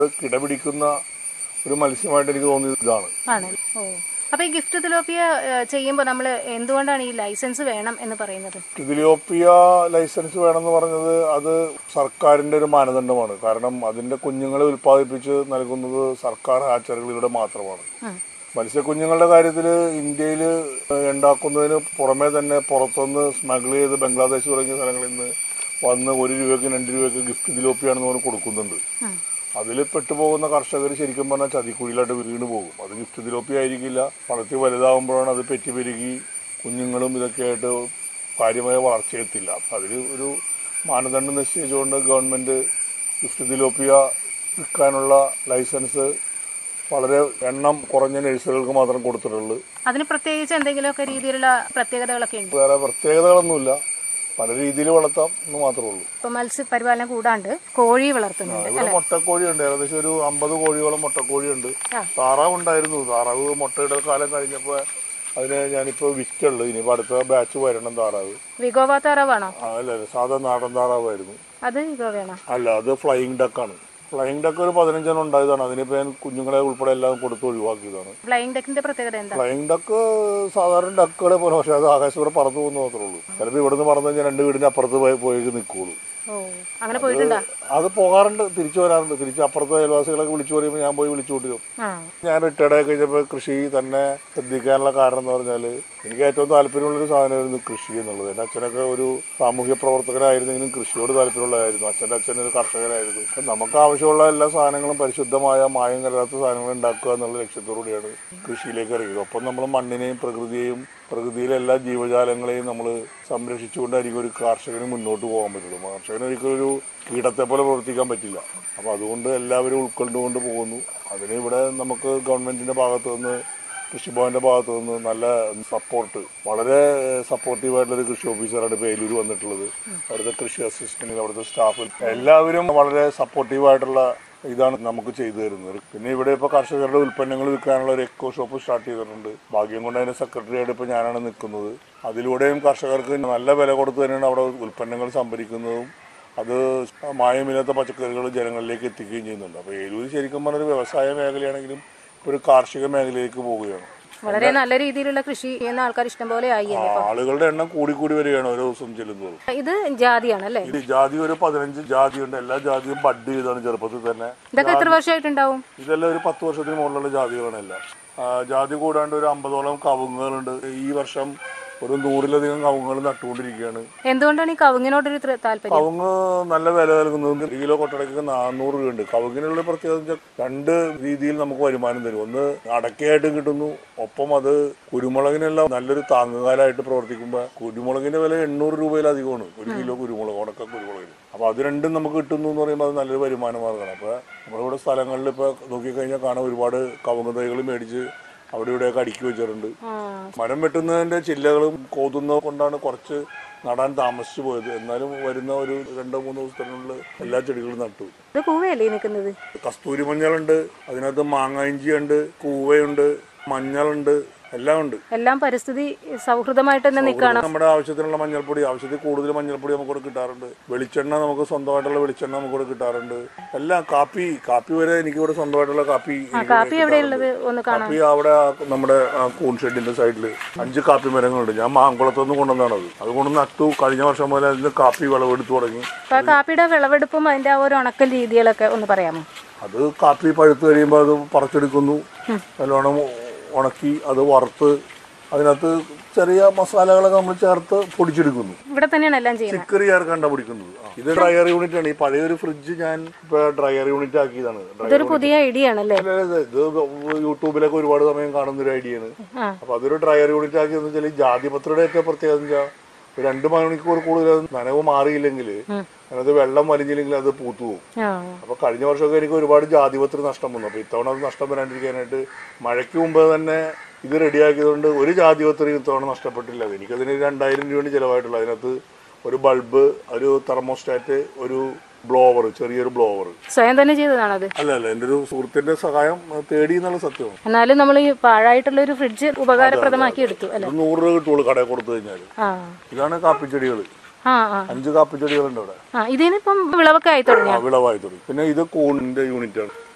ഇത് കിടപിടിക്കുന്ന ഒരു മത്സ്യമായിട്ട് എനിക്ക് തോന്നിയത് ഇതാണ് ആണ് ഓ അപ്പൊ ഈ ഗിഫ്റ്റ് തിലോപ്പിയ ചെയ്യുമ്പോൾ നമ്മൾ എന്തുകൊണ്ടാണ് ഈ ലൈസൻസ് വേണം എന്ന് പറയുന്നത് ഇതിലിയോപ്പിയ ലൈസൻസ് വേണമെന്ന് പറഞ്ഞത് അത് സർക്കാരിന്റെ ഒരു മാനദണ്ഡമാണ് കാരണം അതിന്റെ കുഞ്ഞുങ്ങളെ ഉൽപ്പാദിപ്പിച്ച് നൽകുന്നത് സർക്കാർ ഹാച്ചറികളിലൂടെ മാത്രമാണ് ഉം. മത്സ്യക്കുഞ്ഞുങ്ങളുടെ കാര്യത്തിൽ ഇന്ത്യയിൽ ഉണ്ടാക്കുന്നതിന് പുറമെ തന്നെ പുറത്തുനിന്ന് സ്മഗിൾ ചെയ്ത് ബംഗ്ലാദേശ് തുടങ്ങിയ സ്ഥലങ്ങളിൽ നിന്ന് വന്ന് ഒരു രൂപയ്ക്ക് രണ്ട് രൂപയ്ക്ക് ഗിഫ്റ്റ് ഇതിലോപ്പിയാണെന്ന് പറഞ്ഞ് കൊടുക്കുന്നുണ്ട് ഉം. അതിൽ പെട്ടുപോകുന്ന കർഷകർ ശരിക്കും പറഞ്ഞാൽ ചതിക്കുഴിയിലായിട്ട് വീണ് പോകും അത് ഗിഫ്റ്റ് തിലോപ്പി ആയിരിക്കില്ല വളർത്തി വലുതാകുമ്പോഴാണ് അത് പെറ്റി പെരുകി കുഞ്ഞുങ്ങളും ഇതൊക്കെ ആയിട്ട് കാര്യമായ വളർച്ചയെത്തില്ല അപ്പം അതിൽ ഒരു മാനദണ്ഡം നിശ്ചയിച്ചുകൊണ്ട് ഗവൺമെൻറ് ഗിഫ്റ്റ് തിലോപ്പിയ വിൽക്കാനുള്ള ലൈസൻസ് വളരെ എണ്ണം കുറഞ്ഞ നഴ്സറികൾക്ക് മാത്രം കൊടുത്തിട്ടുള്ളൂ അതിന് പ്രത്യേകിച്ച് എന്തെങ്കിലുമൊക്കെ രീതിയിലുള്ള പ്രത്യേകതകളൊക്കെ ഉണ്ട് വേറെ പ്രത്യേകതകളൊന്നുമില്ല പല രീതിയിൽ വളർത്താം എന്ന് മാത്രമേ ഉള്ളൂ ഇപ്പൊ മത്സ്യപരിപാലനം കൂടാണ്ട് കോഴി വളർത്തുന്നുണ്ട് ഇവിടെ മുട്ടക്കോഴിയുണ്ട് ഏകദേശം ഒരു അമ്പത് കോഴിയോളം മുട്ടക്കോഴിയുണ്ട് ആ. താറാവ് ഉണ്ടായിരുന്നു താറാവ് മുട്ടയിടൽ കാലം കഴിഞ്ഞപ്പോൾ അതിനെ ഞാനിപ്പോൾ വിറ്റുള്ളൂ ഇനിയിപ്പോൾ അടുത്ത ബാച്ച് വരണം താറാവ് വിഗോവ താറാവാണോ ആ, അല്ല അല്ല സാധാ നാടൻ താറാവായിരുന്നു അത് വിഗോവയാണോ അല്ല അത് ഫ്ലൈയിങ് ഡക്കാണ് ഫ്ലൈയിങ് ഡക്ക് ഒരു പതിനഞ്ചെണ്ണം ഉണ്ടായതാണ് അതിനിപ്പോൾ ഞാൻ കുഞ്ഞുങ്ങളെ ഉൾപ്പെടെ എല്ലാം കൊടുത്ത് ഒഴിവാക്കിയതാണ് ഫ്ലൈയിങ് ഡെക്കിന്റെ പ്രത്യേകത എന്താ ഫ്ലൈയിങ് ഡക്ക് സാധാരണ ഡക്കുകളെ പോലെ പക്ഷേ അത് ആകാശത്തൂടെ പറന്നു പോകുന്ന മാത്രമേ ഉള്ളൂ ചിലപ്പോൾ ഇവിടുന്ന് പറന്നു കഴിഞ്ഞാൽ രണ്ട് വീടിന് അപ്പുറത്ത് പോയി പോയി നിൽക്കുള്ളൂ ഓ അങ്ങനെ പോയിട്ടുണ്ടാ അത് പോകാറുണ്ട് തിരിച്ചു വരാറുണ്ട് തിരിച്ച് അപ്പുറത്തെ അയൽവാസികളൊക്കെ വിളിച്ചു പറയുമ്പോൾ ഞാൻ പോയി വിളിച്ചു കൊണ്ടുവരും ആ ഞാൻ റിട്ടയർഡ് ആയി കഴിഞ്ഞപ്പോൾ കൃഷി തന്നെ ശ്രദ്ധിക്കാനുള്ള കാരണം എന്ന് പറഞ്ഞാൽ എനിക്ക് ഏറ്റവും താല്പര്യമുള്ളൊരു സാധനമായിരുന്നു കൃഷി എന്നുള്ളത് എൻ്റെ അച്ഛനൊക്കെ ഒരു സാമൂഹ്യ പ്രവർത്തകനായിരുന്നെങ്കിലും കൃഷിയോട് താല്പര്യമുള്ളതായിരുന്നു അച്ഛൻ്റെ അച്ഛൻ ഒരു കർഷകനായിരുന്നു അപ്പം നമുക്ക് ആവശ്യമുള്ള എല്ലാ സാധനങ്ങളും പരിശുദ്ധമായ മായം കലരാത്ത സാധനങ്ങൾ ഉണ്ടാക്കുക എന്നുള്ള ലക്ഷ്യത്തോടുകൂടിയാണ് കൃഷിയിലേക്ക് ഇറങ്ങിയത് ഒപ്പം നമ്മൾ മണ്ണിനെയും പ്രകൃതിയെയും പ്രകൃതിയിലെ എല്ലാ ജീവജാലങ്ങളെയും നമ്മൾ സംരക്ഷിച്ചുകൊണ്ടായിരിക്കും ഒരു കാർഷകന് മുന്നോട്ട് പോകാൻ പറ്റുള്ളൂ കർഷകന് ഒരിക്കലും ഒരു കീടത്തെ പോലെ പ്രവർത്തിക്കാൻ പറ്റില്ല അപ്പോൾ അതുകൊണ്ട് എല്ലാവരും ഉൾക്കൊണ്ടുകൊണ്ട് പോകുന്നു അതിന് ഇവിടെ നമുക്ക് ഗവൺമെന്റിന്റെ ഭാഗത്തു നിന്ന് കൃഷിഭവന്റെ ഭാഗത്തു നിന്ന് നല്ല സപ്പോർട്ട് വളരെ സപ്പോർട്ടീവ് ആയിട്ടുള്ള ഒരു കൃഷി ഓഫീസറാണ് പേലൂർ വന്നിട്ടുള്ളത് അവിടുത്തെ കൃഷി അസിസ്റ്റന്റ് അവിടുത്തെ സ്റ്റാഫ് എല്ലാവരും വളരെ സപ്പോർട്ടീവ് ആയിട്ടുള്ള ഇതാണ് നമുക്ക് ചെയ്തു തരുന്നത് പിന്നെ ഇവിടെ ഇപ്പോൾ കർഷകരുടെ ഉൽപ്പന്നങ്ങൾ വിൽക്കാനുള്ള ഒരു എക്കോ ഷോപ്പ് സ്റ്റാർട്ട് ചെയ്തിട്ടുണ്ട് ഭാഗ്യം കൊണ്ട് അതിന്റെ സെക്രട്ടറി ആയിട്ട് ഇപ്പോൾ ഞാനാണ് നിൽക്കുന്നത് അതിലൂടെയും കർഷകർക്ക് നല്ല വില കൊടുത്ത് തന്നെയാണ് അവിടെ ഉൽപ്പന്നങ്ങൾ സംഭരിക്കുന്നതും അത് മായമില്ലാത്ത പച്ചക്കറികൾ ജനങ്ങളിലേക്ക് എത്തിക്കുകയും ചെയ്യുന്നുണ്ട് അപ്പോൾ ഏലൂർ ശരിക്കും പറഞ്ഞൊരു വ്യവസായ മേഖലയാണെങ്കിലും ഇപ്പോൾ ഒരു കാർഷിക മേഖലയിലേക്ക് പോവുകയാണ് വളരെ നല്ല രീതിയിലുള്ള കൃഷി ചെയ്യുന്ന ആൾക്കാർ ഇഷ്ടംപോലെ ആയി അല്ലേ ഇപ്പൊ? ആളുകളുടെ എണ്ണം കൂടിക്കൂടി വരികയാണ് ഓരോ ദിവസം ചെല്ലുന്നതും ഇത് ജാതിയാണ് അല്ലേ ഇത് ജാതി ഒരു പതിനഞ്ച് ജാതിയുണ്ട് എല്ലാ ജാതിയും ബഡ് ചെയ്താണ് ചെറുപ്പത്തിൽ തന്നെ ഇതൊക്കെ എത്ര വർഷമായിട്ടുണ്ടാവും ഇതെല്ലാം ഒരു പത്ത് വർഷത്തിന് മുകളിലുള്ള ജാതികളാണ് എല്ലാം ആ, ജാതി കൂടാണ്ട് ഒരു അമ്പതോളം കവുങ്ങുകളുണ്ട് ഈ വർഷം ഒരു നൂറിലധികം കവുങ്ങുകൾ നട്ടുകൊണ്ടിരിക്കുകയാണ് എന്തുകൊണ്ടാണ് ഈ കവുങ്ങിനോടൊരു ഇത്ര താല്പര്യം കവുങ്ങ് നല്ല വില നൽകുന്നത് ഒരു കിലോ കൊട്ടടയ്ക്ക് നാനൂറ് രൂപയുണ്ട് കവുങ്ങിനുള്ള പ്രത്യേകത എന്ന് വെച്ചാൽ രണ്ട് രീതിയിൽ നമുക്ക് വരുമാനം തരും ഒന്ന് അടക്കയായിട്ട് കിട്ടുന്നു ഒപ്പം അത് കുരുമുളകിനെല്ലാം നല്ലൊരു താങ്ങുകാലായിട്ട് പ്രവർത്തിക്കുമ്പോൾ കുരുമുളകിന്റെ വില എണ്ണൂറ് രൂപയിലധികമാണ് ഒരു കിലോ കുരുമുളക് ഉണക്ക കുരുമുളകിന് അപ്പോൾ അത് രണ്ടും നമുക്ക് കിട്ടുന്നു എന്ന് പറയുമ്പോൾ അത് നല്ലൊരു വരുമാന മാർഗ്ഗമാണ് അപ്പോൾ നമ്മളിവിടെ സ്ഥലങ്ങളിൽ ഇപ്പോൾ നോക്കിക്കഴിഞ്ഞാൽ കാണാൻ ഒരുപാട് കവുങ്ങ് തൈകൾ മേടിച്ച് അവിടെ ഇവിടെയൊക്കെ അടുക്കി വെച്ചിട്ടുണ്ട് ആ മരം വെട്ടുന്നതിന്റെ ചില്ലകളും കോതുന്നത് കൊണ്ടാണ് കുറച്ച് നടാൻ താമസിച്ചു പോയത് എന്നാലും വരുന്ന ഒരു രണ്ടോ മൂന്നോ ദിവസത്തിനുള്ളിൽ എല്ലാ ചെടികളും നട്ടു ഇത് കൂവയല്ലേ ഈ നിൽക്കുന്നത് കസ്തൂരി മഞ്ഞളുണ്ട് അതിനകത്ത് മാങ്ങ ഇഞ്ചിയുണ്ട് കൂവയുണ്ട് മഞ്ഞളുണ്ട് എല്ലാം ഉണ്ട് എല്ലാം പരിസ്ഥിതി സൗഹൃദമായിട്ട് തന്നെ നിൽക്കുകയാണ് നമ്മുടെ ആവശ്യത്തിനുള്ള മഞ്ഞൾപ്പൊടി ആവശ്യത്തിൽ കൂടുതൽ മഞ്ഞൾപ്പൊടി നമുക്ക് ഇവിടെ കിട്ടാറുണ്ട് വെളിച്ചെണ്ണ നമുക്ക് സ്വന്തമായിട്ടുള്ള വെളിച്ചെണ്ണ നമുക്ക് ഇവിടെ കിട്ടാറുണ്ട് എല്ലാം കാപ്പി കാപ്പി വരെ എനിക്ക് ഇവിടെ സ്വന്തമായിട്ടുള്ള കാപ്പി എനിക്ക് കാപ്പി എവിടെയുള്ളത് ഒന്ന് കാണാം കാപ്പി അവിടെ ആ നമ്മുടെ ആ കൂൺ ഷെഡിന്റെ സൈഡിൽ അഞ്ച് കാപ്പി മരങ്ങളുണ്ട് ഞാൻ മാങ്കുളത്തുനിന്ന് കൊണ്ടുവന്നാണത് അത് കൊണ്ട് നട്ടു കഴിഞ്ഞ വർഷം മുതൽ അതിന് കാപ്പി വിളവെടുത്തു തുടങ്ങി അപ്പൊ ആ കാപ്പിയുടെ വിളവെടുപ്പും അതിന്റെ ആ ഒരു ഉണക്കൽ രീതികളൊക്കെ ഒന്ന് പറയാമോ അത് കാപ്പി പഴുത്ത് കഴിയുമ്പോൾ അത് പറിച്ചെടുക്കുന്നു നല്ലോണം ഉണക്കി അത് വറുത്ത് അതിനകത്ത് ചെറിയ മസാലകളൊക്കെ നമ്മൾ ചേർത്ത് പൊടിച്ചെടുക്കുന്നു ഇവിടെ തന്നെയാണ് എല്ലാം ചെയ്യുന്നത് ചിക്കറി ചേർക്കണ്ട പൊടിക്കുന്നത് ആ. ഇത് ഡ്രയർ യൂണിറ്റ് ആണ് ഈ പഴയ ഒരു ഫ്രിഡ്ജ് ഞാൻ ഇപ്പൊ ഡ്രയർ യൂണിറ്റ് ആക്കിയതാണ് ഡ്രയർ ഇതൊരു പുതിയ ഐഡിയ ആണല്ലേ അല്ല, അല്ല, ഇത് യൂട്യൂബിലൊക്കെ ഒരുപാട് സമയം കാണുന്ന ഒരു ഐഡിയ ആണ് ആ അപ്പൊ അതൊരു ഡ്രയർ യൂണിറ്റ് ആക്കിയെന്ന് വെച്ചാൽ ഈ ജാതിപത്രയുടെ ഒക്കെ പ്രത്യേകത എന്ന് വെച്ചാൽ ഒരു രണ്ട് മണിക്കൂർ കൂടുതൽ അത് നനവ് മാറിയില്ലെങ്കിൽ അതിനകത്ത് വെള്ളം വലിഞ്ഞില്ലെങ്കിൽ അത് പൂത്തു പോകും ആ അപ്പൊ കഴിഞ്ഞ വർഷമൊക്കെ എനിക്ക് ഒരുപാട് ജാതിപത്രം നഷ്ടം വന്നു അപ്പൊ ഇത്തവണ അത് നഷ്ടം വരാണ്ടിരിക്കാനായിട്ട് മഴയ്ക്ക് മുമ്പ് തന്നെ ഇത് റെഡിയാക്കിയതുകൊണ്ട് ഒരു ജാതിപത്രം ഇത്തവണ നഷ്ടപ്പെട്ടില്ല എനിക്കതിന് രണ്ടായിരം രൂപയാണ് ചിലവായിട്ടുള്ളത് അതിനകത്ത് ഒരു ബൾബ് ഒരു തെർമോസ്റ്റാറ്റ് ഒരു ബ്ലോവർ ചെറിയൊരു ബ്ലോവർ സ്വയം തന്നെ ചെയ്തതാണത് അല്ല അല്ല എൻ്റെ ഒരു സുഹൃത്തിന്റെ സഹായം അഹ് തേടി എന്നുള്ള സത്യമാണ് എന്നാലും നമ്മൾ ഈ പാഴായിട്ടുള്ള ഒരു ഫ്രിഡ്ജ് ഉപകാരപ്രദമാക്കി എടുത്തു അല്ലെ ഇത് നൂറ് രൂപ കിട്ടുള്ളൂ കടയിൽ കൊടുത്തു കഴിഞ്ഞാൽ ആ ഇതാണ് കാപ്പിച്ചെടികൾ ആ ആ അഞ്ച് കാപ്പിച്ചെടികളുണ്ട് അവിടെ ആ ഇതിനിപ്പം വിളവൊക്കെ ആയി തുടങ്ങിയ ആ, വിളവായി തുടങ്ങി പിന്നെ ഇത് കൂണിന്റെ യൂണിറ്റ് ആണ്